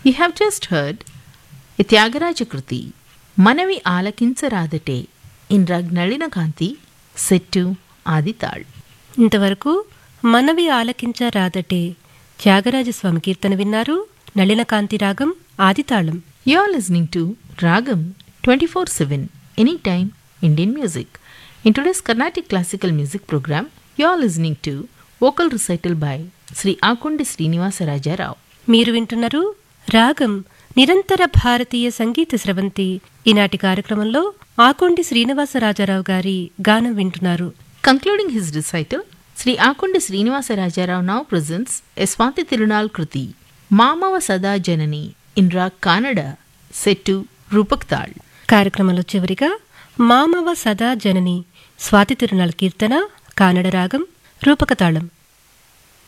You have just heard a Tyagaraja Kruti, Manavi Alakinsaradate in Rag Nalina Kanti, set to Adital. ఇంతవరకు మనవి ఆలకించరాదటే త్యాగరాజస్వామి కీర్తన విన్నారు నళినకాంతి రాగం ఆదితాళం You are listening to Ragam 24 7, anytime Indian music. In today's Carnatic classical music program, you are listening to vocal recital by Sri Akundi Srinivasa Raja Rao. మీరు వింటున్నారు రాగం నిరంతర భారతీయ సంగీత స్రవంతి ఈనాటి కార్యక్రమంలో ఆకొండి శ్రీనివాసరాజారావు గారి గానం వింటున్నారు Concluding his recital, Sri Akundi Srinivasa Rajarao now presents a Swati Tirunal Kruti, Mamava Sada Janani, in Rag Kannada, set to Rupak Tal. కార్యక్రమంలో చివరిగా మామవ సదా జనని స్వాతి తిరునాళ కీర్తన కానడ రాగం రూపకతాళం